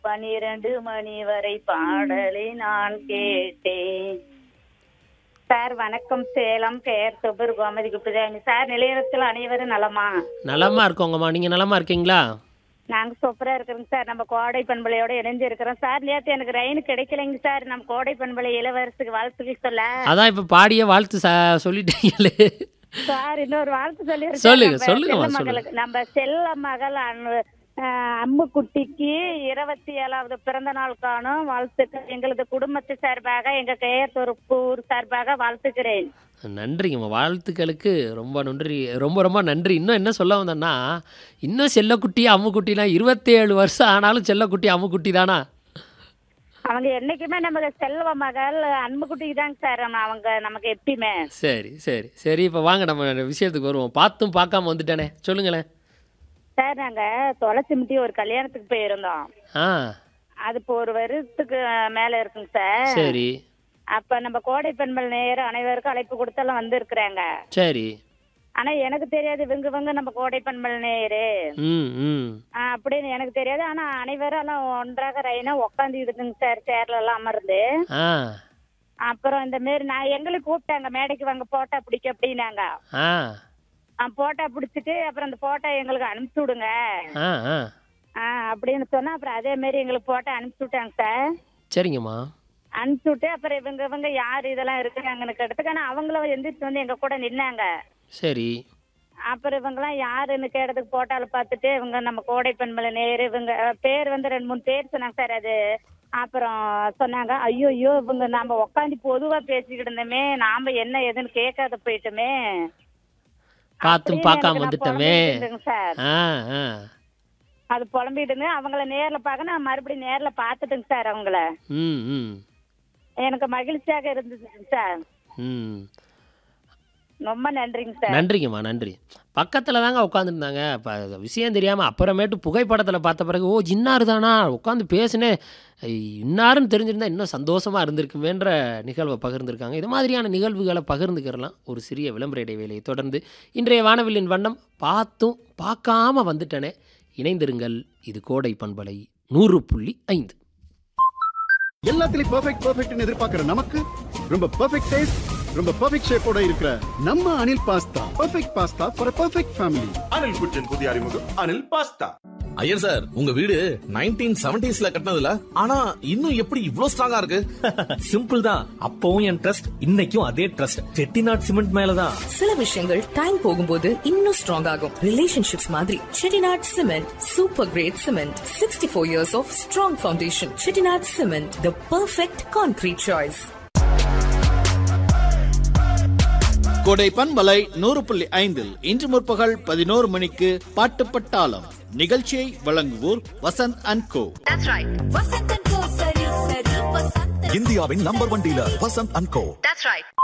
பனிரெண்டு மணி வரை பாடலை நான் கேட்டேன் சார் வணக்கம் சேலம் பெயர் தொபர் கோமதி குப்புதாமி சார் நிலையத்தில் அனைவரும் நலமா நலமா இருக்கோங்கம்மா நீங்கள் நலமா இருக்கீங்களா நாங்க சூப்பரா இருக்கிறோங்க சார் நம்ம கோடை பண்பலையோட இணைஞ்சு இருக்கிறோம் சார் நேத்து எனக்கு ரயின் கிடைக்கலைங்க சார் நம்ம கோடை பண்பலை இளவரசுக்கு வாழ்த்துக்கள் சொல்ல அதான் இப்போ பாடிய வாழ்த்து ச சொல்லிட்டீங்களே சார் இன்னொரு வாழ்த்து சொல்லி சொல்லுங்க, சொல்லுங்கம்மா, மகளுக்கு நம்ம செல்ல மகள் அனு- அஹ், அம்முக்குட்டிக்கு இருபத்தி ஏழாவது பிறந்த நாள் காணும் வாழ்த்துக்கள் எங்களது குடும்பத்து சார்பாக எங்க பெயர் தொருப்பூர் சார்பாக வாழ்த்துக்கிறேன் நன்றிங்கம்மா வாழ்த்துக்களுக்கு ரொம்ப நன்றி ரொம்ப ரொம்ப நன்றி இன்னும் என்ன சொல்ல வந்தேன்னா இன்னும் செல்லக்குட்டி அம்முக்குட்டிலாம் இருபத்தேழு வருஷம் ஆனாலும் செல்லக்குட்டி அம்முக்குட்டி தானா அவங்க என்னைக்குமே நமக்கு செல்வ மகள் அன்புக்குட்டிக்கு தாங்க சார் நம்ம- அவங்க நமக்கு எப்பயுமே சரி சரி சரி இப்போ வாங்க நம்ம விஷயத்துக்கு வருவோம் பார்த்தும் பார்க்காம வந்துட்டேனே சொல்லுங்களேன் சார் நாங்க துளசி முட்டி ஒரு கல்யாணத்துக்கு போயிருந்தோம் ஆ அது இப்போ ஒரு வருஷத்துக்கு மேல இருக்குங்க சார் சரி அப்ப நம்ம கோடை பெண்கள் நேரம் அனைவருக்கும் அழைப்பு கொடுத்தெல்லாம் வந்திருக்கிறாங்க சரி ஆனா எனக்கு தெரியாது இவங்க இவங்க நம்ம கோடை பெண்கள் நேரு ம் ம் ஆஹ் அப்படின்னு எனக்கு தெரியாது ஆனா அனைவரும் எல்லாம் ஒன்றாக ரைனா உட்காந்துக்கிட்டுங்க சார் சேர்ல எல்லாம் அமர்ந்து ஆ அப்புறம் இந்த மாரி நான் எங்களுக்கு கூப்பிட்டாங்க மேடைக்கு வாங்க போட்டா பிடிக்க அப்படின்னாங்க ஆ ஆஹ் போட்டா பிடிச்சிட்டு அப்புறம் அந்த போட்டோ எங்களுக்கு அனுப்பிச்சு விடுங்க ஆ ஆ ஆஹ் அப்படின்னு சொன்னா அப்புறம் அதே மாதிரி எங்களுக்கு போட்டோ அனுப்பிச்சு விட்டாங்க சார் சரிங்கம்மா அனுப்பிச்சு விட்டு அப்புறம் இவங்க இவங்க யார் இதெல்லாம் இருக்கிறாங்கன்னு கேட்டதுக்கு ஆனா அவங்களும் எந்திரிச்சு வந்து எங்க கூட நின்னாங்க சரி அப்புறம் இவங்கெல்லாம் யாருன்னு கேட்டதுக்கு போட்டால பார்த்துட்டு இவங்க நம்ம கோடை பெண்மலை நேரு இவங்க அஹ், பேர் வந்து ரெண்டு மூணு பேர் சொன்னாங்க சார் அது அப்புறம் சொன்னாங்க ஐயோ ஐயோ இவங்க நாம உட்காந்து பொதுவா பேசிக்கிட்டு இருந்தோமே நாம என்ன ஏதுன்னு கேட்காத போயிட்டோமே பார்த்தும் அப்படின்னு பார்க்காம எனக்கு நான் வந்துட்டோமே புலம்பிட்டு இருந்தேங்க சார் ஆ ஆ அது புலம்பிட்டுங்க அவங்கள நேர்ல பார்க்க நான் மறுபடியும் நேர்ல பார்த்துட்டுங்க சார் அவங்கள ம் ம் எனக்கு மகிழ்ச்சியாக இருந்துச்சுங்க சார் ம் ரொம்ப நன்றிங்க சார் நன்றிங்கம்மா நன்றி பக்கத்தில் தாங்க உட்காந்துருந்தாங்க இப்போ விஷயம் தெரியாமல் அப்புறமேட்டு புகைப்படத்தில் பார்த்த பிறகு ஓ இன்னாரு தானா உட்காந்து பேசினேன் இன்னாருன்னு தெரிஞ்சிருந்தா இன்னும் சந்தோஷமாக இருந்திருக்குமேன்ற நிகழ்வை பகிர்ந்திருக்காங்க இது மாதிரியான நிகழ்வுகளை பகிர்ந்துக்கிறலாம் ஒரு சிறிய விளம்பர இடைவேளையை தொடர்ந்து இன்றைய வானவில்லின் வண்ணம் பார்த்தும் பார்க்காம வந்துட்டனே இணைந்திருங்கள் இது கோடை பண்பலை நூறு புள்ளி ஐந்து எல்லாத்துலயும் பெர்ஃபெக்ட் பெர்ஃபெக்ட்னு எதிர்பார்க்கிற நமக்கு ரொம்ப பெர்ஃபெக்ட் டேஸ்ட் ரொம்ப பெர்ஃபெக்ட் ஷேப்போட இருக்கிற நம்ம Anil pasta perfect pasta for perfect family Anil kitchen புதிய அறிமுகம் அனில் பாஸ்தா ஐயர் சார் உங்க வீடு நைன்டீன் செவன்டிஸ்ல கட்டினதுல ஆனா இன்னும் எப்படி இவ்ளோ ஸ்ட்ராங்கா இருக்கு சிம்பிள் தான் அப்பவும் என் ட்ரஸ்ட் இன்னைக்கும் அதே ட்ரஸ்ட் செட்டிநாட் சிமெண்ட் மேலதான் சில விஷயங்கள் டைம் போகும்போது இன்னும் ஸ்ட்ராங் ஆகும் ரிலேஷன்ஷிப்ஸ் மாதிரி Chettinad cement super great cement sixty four years of strong foundation Chettinad cement the perfect concrete choice Kodai பண்பலை நூறு புள்ளி ஐந்தில் இன்று முற்பகல் பதினோரு மணிக்கு பாட்டு பட்டாளம் நிகழ்ச்சியை வழங்குவோர் வசந்த் அண்ட் கோ இந்தியாவின் number one dealer Vasanth and go